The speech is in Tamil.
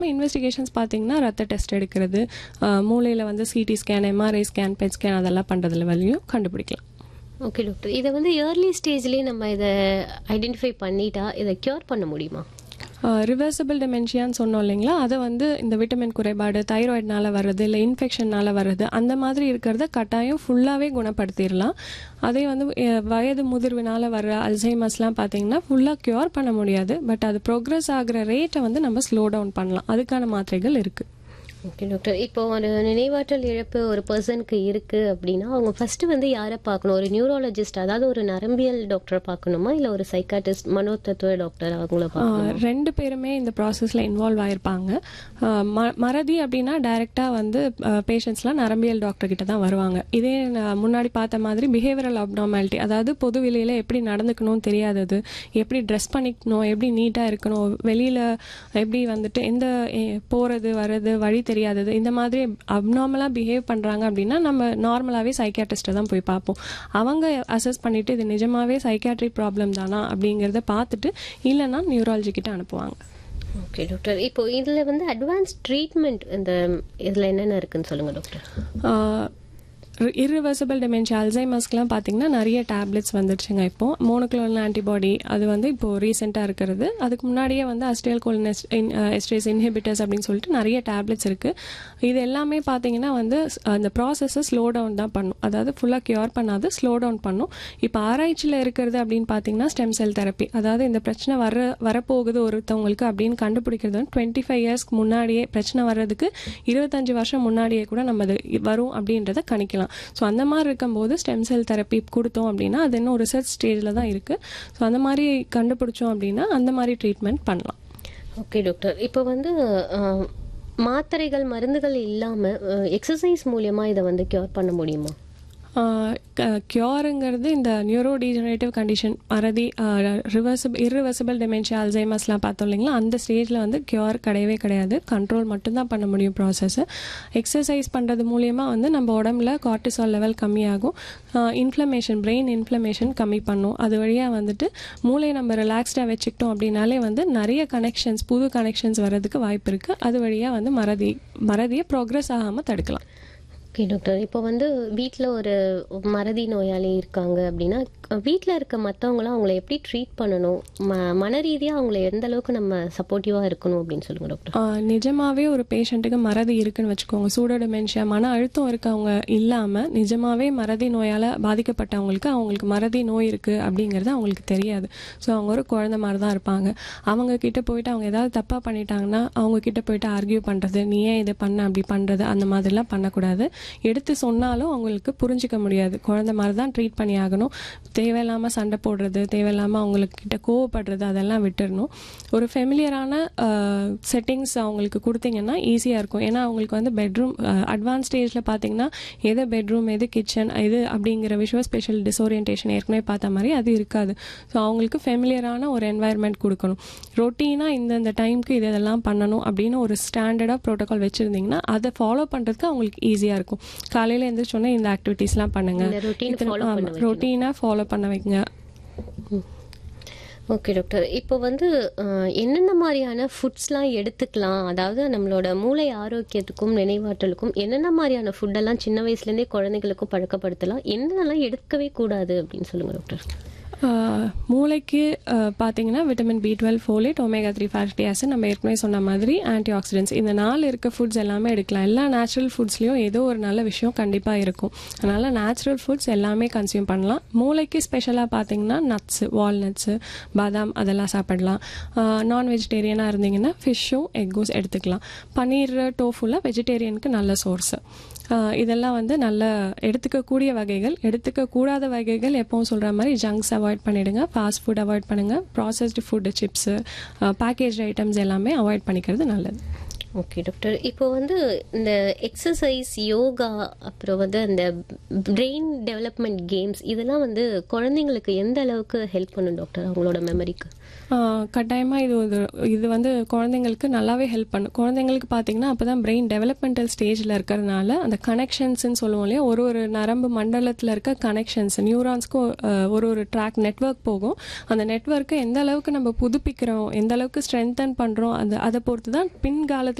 இன்வெஸ்டிகேஷன்ஸ் பார்த்தீங்கன்னா ரத்த டெஸ்ட் எடுக்கிறது மூளையில் வந்து CT scan MRI scan PET scan அதெல்லாம் பண்ணுறதுல வழியும் கண்டுபிடிக்கலாம் ஓகே டாக்டர் இதை வந்து ஏர்லி ஸ்டேஜ்லேயே நம்ம இதை ஐடென்டிஃபை பண்ணிட்டா இதை க்யூர் பண்ண முடியுமா ரிவர்சபிள் டெமென்ஷியான்னு சொன்னோம் இல்லைங்களா அதை வந்து இந்த விட்டமின் குறைபாடு தைராய்டுனால வர்றது இல்லை இன்ஃபெக்ஷன்னால வர்றது அந்த மாதிரி இருக்கிறத கட்டாயம் ஃபுல்லாகவே குணப்படுத்திடலாம் அதே வந்து அஹ், வயது முதிர்வினால வர்ற அல்சைமஸ்லாம் பார்த்தீங்கன்னா ஃபுல்லாக க்யூர் பண்ண முடியாது பட் அது ப்ரோக்ரஸ் ஆகிற ரேட்டை வந்து நம்ம ஸ்லோ டவுன் பண்ணலாம் அதுக்கான மாத்திரைகள் இருக்குது ஓகே டாக்டர் இப்போ ஒரு நினைவாற்றல் இழப்பு ஒரு பர்சனுக்கு இருக்கு அப்படின்னா அவங்க ஃபர்ஸ்ட் வந்து யாரை பார்க்கணும் ஒரு நியூரோலஜிஸ்ட் அதாவது ஒரு நரம்பியல் டாக்டரை பார்க்கணுமா இல்லை ஒரு சைக்காட்டிஸ்ட் மனோதத்துவ டாக்டர் அவங்கள பார்க்கணும் ஆஹ் ரெண்டு பேருமே இந்த ப்ராசஸில் இன்வால்வ் ஆயிருப்பாங்க ஆஹ் ம- மறதி அப்படின்னா டைரெக்டாக வந்து பேஷண்ட்ஸ்லாம் நரம்பியல் டாக்டர் கிட்ட தான் வருவாங்க இதே நான் முன்னாடி பார்த்த மாதிரி பிஹேவியரல் அப்னார்மாலிட்டி அதாவது பொது வெளியில் எப்படி நடந்துக்கணும்னு தெரியாதது எப்படி ட்ரெஸ் பண்ணிக்கணும் எப்படி நீட்டாக இருக்கணும் வெளியில் எப்படி வந்துட்டு எந்த போகிறது வர்றது வழி தெரியாதது இந்த மாதிரி அப்நார்மலாக பிஹேவ் பண்ணுறாங்க அப்படின்னா நம்ம நார்மலாகவே சைக்காட்ரிஸ்ட்டை தான் போய் பார்ப்போம் அவங்க அசஸ் பண்ணிட்டு இது நிஜமாவே சைக்காட்ரி ப்ராப்ளம் தானா அப்படிங்கிறத பார்த்துட்டு இல்லைன்னா நியூராலஜி கிட்ட அனுப்புவாங்க ஓகே டாக்டர் இப்போ இதில் வந்து அட்வான்ஸ் ட்ரீட்மெண்ட் இந்த இதில் என்னென்ன இருக்குன்னு சொல்லுங்கள் டாக்டர் இர்ரிவர்சபிள் டெமென்ஷியா அல்சைமஸ்க்குலாம் பார்த்தீங்கன்னா நிறைய டேப்லெட்ஸ் வந்துடுச்சுங்க இப்போ மோனோக்ளோனல் ஆன்டிபாடி அது வந்து இப்போ ரீசெண்டாக இருக்கிறது அதுக்கு முன்னாடியே வந்து அஸ்டியல் கோலினஸ் எஸ்ட்ரேஸ் இன்ஹிபிட்டர்ஸ் அப்படின்னு சொல்லிட்டு நிறைய டேப்லெட்ஸ் இருக்குது இது எல்லாமே பார்த்தீங்கன்னா வந்து ஸ்- அந்த ப்ராசஸை ஸ்லோ டவுன் தான் பண்ணும் அதாவது ஃபுல்லாக கியூர் பண்ணாது ஸ்லோ டவுன் பண்ணும் இப்போ ஆராய்ச்சியில் இருக்கிறது அப்படின்னு பார்த்தீங்கன்னா ஸ்டெம் செல் தெரப்பி அதாவது இந்த பிரச்சனை வர வரப்போகுது ஒருத்தவங்களுக்கு அப்படின்னு கண்டுபிடிக்கிறது வந்து டுவெண்ட்டி ஃபைவ் இயர்ஸ்க்கு முன்னாடியே பிரச்சனை வர்றதுக்கு இருபத்தஞ்சு வருஷம் முன்னாடியே கூட நம்ம அது வரும் அப்படின்றத கணிக்கலாம் ஸோ அந்த மாதிரி இருக்கும்போது ஸ்டெம் செல் தெரப்பி கொடுத்தோம் அப்படின்னா அது இன்னும் ரிசர்ச் ஸ்டேஜில் தான் இருக்குது ஸோ அந்த மாதிரி கண்டுபிடிச்சோம் அப்படின்னா அந்த மாதிரி ட்ரீட்மெண்ட் பண்ணலாம் ஓகே டாக்டர் இப்போ வந்து அஹ், மாத்திரைகள் மருந்துகள் இல்லாமல் எக்ஸசைஸ் மூலியமா இதை வந்து க்யூர் பண்ண முடியுமா க்யூருங்கிறது இந்த நியூரோ டீஜெனரேட்டிவ் கண்டிஷன் மறதி ரிவர்சபிள் இர்ரிவர்சபிள் டெமென்ஷியா அல்சைமஸ்லாம் பார்த்தோம் இல்லைங்களா அந்த ஸ்டேஜில் வந்து க்யூர் கிடையவே கிடையாது கண்ட்ரோல் மட்டும்தான் பண்ண முடியும் ப்ராசஸ்ஸை எக்ஸசைஸ் பண்ணுறது மூலியமா வந்து நம்ம உடம்புல கார்டிசால் லெவல் கம்மியாகும் இன்ஃப்ளமேஷன் பிரெயின் இன்ஃப்ளமேஷன் கம்மி பண்ணும் அது வழியாக வந்துட்டு மூளையை நம்ம ரிலாக்ஸ்டாக வச்சுக்கிட்டோம் அப்படின்னாலே வந்து நிறைய கனெக்ஷன்ஸ் புது கனெக்ஷன்ஸ் வர்றதுக்கு வாய்ப்பு இருக்குது அது வழியாக வந்து மறதி மறதியை ப்ரோக்ரஸ் ஆகாமல் தடுக்கலாம் ஓகே டாக்டர் இப்போ வந்து வீட்டில் ஒரு மறதி நோயாளி இருக்காங்க அப்படின்னா வீட்டில் இருக்க மற்றவங்களாம் அவங்கள எப்படி ட்ரீட் பண்ணணும் ம மன ரீதியாக அவங்கள எந்த அளவுக்கு நம்ம சப்போர்ட்டிவாக இருக்கணும் அப்படின்னு சொல்லுங்க டாக்டர் ஆஹ் நிஜமாவே ஒரு பேஷண்ட்டுக்கு மறதி இருக்குன்னு வச்சுக்கோங்க சூடோ டெமென்ஷியா மன அழுத்தம் இருக்கவங்க இல்லாமல் நிஜமாவே மறதி நோயால் பாதிக்கப்பட்டவங்களுக்கு அவங்களுக்கு மறதி நோய் இருக்குது அப்படிங்கிறது அவங்களுக்கு தெரியாது ஸோ அவங்க ஒரு குழந்தை மாதிரி தான் இருப்பாங்க அவங்க கிட்ட போயிட்டு அவங்க ஏதாவது தப்பாக பண்ணிட்டாங்கன்னா அவங்க கிட்ட போயிட்டு ஆர்கியூ பண்ணுறது நீ ஏன் இதை பண்ண அப்படி பண்ணுறது அந்த மாதிரிலாம் பண்ணக்கூடாது எடுத்து சொன்னாலும் அவங்களுக்கு புரிஞ்சிக்க முடியாது குழந்தை மாதிரி தான் ட்ரீட் பண்ணி ஆகணும் தேவையில்லாமல் சண்டை போடுறது தேவையில்லாமல் அவங்களுக்கு கிட்ட கோவப்படுறது அதெல்லாம் விட்டுறணும் ஒரு ஃபெமிலியரான செட்டிங்ஸ் அவங்களுக்கு கொடுத்தீங்கன்னா ஈஸியாக இருக்கும் ஏன்னா அவங்களுக்கு வந்து பெட்ரூம் அட்வான்ஸ் ஸ்டேஜில் பார்த்தீங்கன்னா எது பெட்ரூம் எது கிச்சன் இது அப்படிங்கிற விஷுவல் ஸ்பெஷல் டிஸ்ஓரியன்டேஷன் ஏற்கனவே பார்த்த மாதிரி அது இருக்காது ஸோ அவங்களுக்கு ஃபெமிலியரான ஒரு என்வாயர்மெண்ட் கொடுக்கணும் ரொட்டீனாக இந்த இந்த டைம்க்கு இது இதெல்லாம் பண்ணணும் அப்படின்னு ஒரு ஸ்டாண்டர்டாக ப்ரோட்டோகால் வச்சுருந்தீங்கன்னா அதை ஃபாலோ பண்ணுறதுக்கு அவங்களுக்கு ஈஸியாக இருக்கும் காலையில் எழுந்திரிச்சோன்னே இந்த ஆக்டிவிட்டீஸ்லாம் பண்ணுங்க இந்த routine follow பண்ண வைக்கணும். ரொட்டீனாக ஃபாலோ பண்ண வைங்க ஓகே டாக்டர் இப்போ வந்து அஹ், என்னென்ன மாதிரியான ஃபுட்ஸ்லாம் எடுத்துக்கலாம் அதாவது நம்மளோட மூளை ஆரோக்கியத்துக்கும் நினைவாற்றலுக்கும் என்னென்ன மாதிரியான ஃபுட்டெல்லாம் சின்ன வயசுலேருந்தே குழந்தைகளுக்கும் பழக்கப்படுத்தலாம் என்னென்னலாம் எடுக்கவே கூடாது அப்படின்னு சொல்லுங்க டாக்டர் ஆஹ் மூளைக்கு ஆஹ் பார்த்தீங்கன்னா vitamin B twelve folate omega three fatty acid நம்ம ஏற்கனவே சொன்ன மாதிரி ஆன்டி ஆக்சிடென்ட்ஸ் இந்த நாலு இருக்க ஃபுட்ஸ் எல்லாமே எடுக்கலாம் எல்லா நேச்சுரல் ஃபுட்ஸ்லேயும் ஏதோ ஒரு நல்ல விஷயம் கண்டிப்பாக இருக்கும் அதனால் நேச்சுரல் ஃபுட்ஸ் எல்லாமே கன்சியூம் பண்ணலாம் மூளைக்கு ஸ்பெஷலாக பார்த்தீங்கன்னா நட்ஸு வால்நட்ஸு பாதாம் அதெல்லாம் சாப்பிடலாம் நான் வெஜிடேரியனாக இருந்தீங்கன்னா ஃபிஷ்ஷும் எக்கும் எடுத்துக்கலாம் பன்னீர் டோஃபுலாம் வெஜிடேரியனுக்கு நல்ல சோர்ஸு இதெல்லாம் வந்து நல்ல எடுத்துக்கக்கூடிய வகைகள் எடுத்துக்கக்கூடாத வகைகள் எப்பவும் சொல்கிற மாதிரி ஜங்க்ஸ் அவாய்ட் பண்ணிடுங்க ஃபாஸ்ட் ஃபுட் அவாய்ட் பண்ணுங்கள் processed food chips package items எல்லாமே அவாய்ட் பண்ணிக்கிறது நல்லது ஓகே டாக்டர் இப்போ வந்து இந்த எக்ஸசைஸ் யோகா அப்புறம் வந்து அந்த பிரெயின் டெவலப்மெண்ட் கேம்ஸ் இதெல்லாம் வந்து குழந்தைங்களுக்கு எந்த அளவுக்கு ஹெல்ப் பண்ணும் டாக்டர் அவங்களோட மெமரிக்கு கட்டாயமாக இது ஒரு இது வந்து குழந்தைங்களுக்கு நல்லாவே ஹெல்ப் பண்ணும் குழந்தைங்களுக்கு பார்த்தீங்கன்னா அப்போ தான் பிரெயின் டெவலப்மெண்டல் ஸ்டேஜில் இருக்கிறதுனால அந்த கனெக்ஷன்ஸ்னு சொல்லுவோம் இல்லையா ஒரு ஒரு நரம்பு மண்டலத்தில் இருக்க கனெக்ஷன்ஸ் நியூரான்ஸ்க்கும் ஒரு ஒரு ட்ராக் நெட்வொர்க் போகும் அந்த நெட்வொர்க்கை எந்த அளவுக்கு நம்ம புதுப்பிக்கிறோம் எந்த அளவுக்கு ஸ்ட்ரென்தன் பண்ணுறோம் அந்த அதை பொறுத்து தான் பின்காலத்தில்